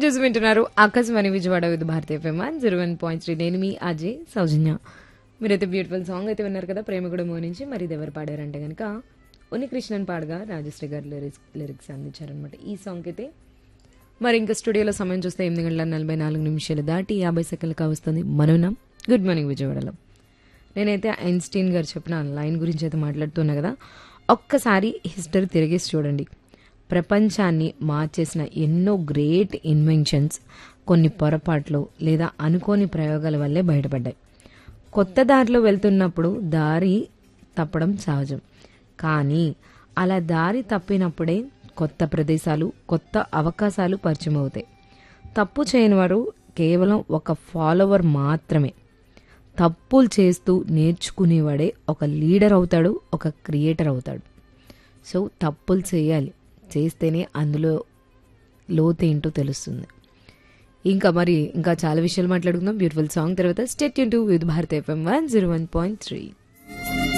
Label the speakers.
Speaker 1: చూసి వింటున్నారు Akashvani Vijayawada with Bharatiya FM zero one point three నేను మీ అజయ్ సౌజన్య మీరైతే బ్యూటిఫుల్ సాంగ్ అయితే విన్నారు కదా ప్రేమ కూడా మోనించి మరి ఇది ఎవరు పాడారంటే కనుక ఉన్ని కృష్ణన్ పాడగా రాజశ్రీ గారు లిరిక్స్ లిరిక్స్ అందించారనమాట ఈ సాంగ్ అయితే మరి ఇంకా స్టూడియోలో సమయం చూస్తే ఎనిమిది గంటల నలభై నాలుగు నిమిషాలు దాటి యాభై సెకండ్లకు వస్తుంది మనోనం గుడ్ మార్నింగ్ విజయవాడలో నేనైతే ఐన్స్టీన్ గారు చెప్పిన లైన్ గురించి అయితే మాట్లాడుతున్నా కదా ఒక్కసారి హిస్టరీ తిరిగేసి చూడండి ప్రపంచాన్ని మార్చేసిన ఎన్నో గ్రేట్ ఇన్వెన్షన్స్ కొన్ని పొరపాట్లు లేదా అనుకోని ప్రయోగాల వల్లే బయటపడ్డాయి కొత్త దారిలో వెళ్తున్నప్పుడు దారి తప్పడం సహజం కానీ అలా దారి తప్పినప్పుడే కొత్త ప్రదేశాలు కొత్త అవకాశాలు పరిచయం అవుతాయి తప్పు చేయని వారు కేవలం ఒక ఫాలోవర్ మాత్రమే తప్పులు చేస్తూ నేర్చుకునేవాడే ఒక లీడర్ అవుతాడు ఒక క్రియేటర్ అవుతాడు సో తప్పులు చేయాలి చేస్తేనే అందులో లోతేంటో తెలుస్తుంది ఇంకా మరి ఇంకా చాలా విషయాలు మాట్లాడుకుందాం బ్యూటిఫుల్ సాంగ్ తర్వాత స్టేట్ యూన్ to with Bharat FM one zero one point three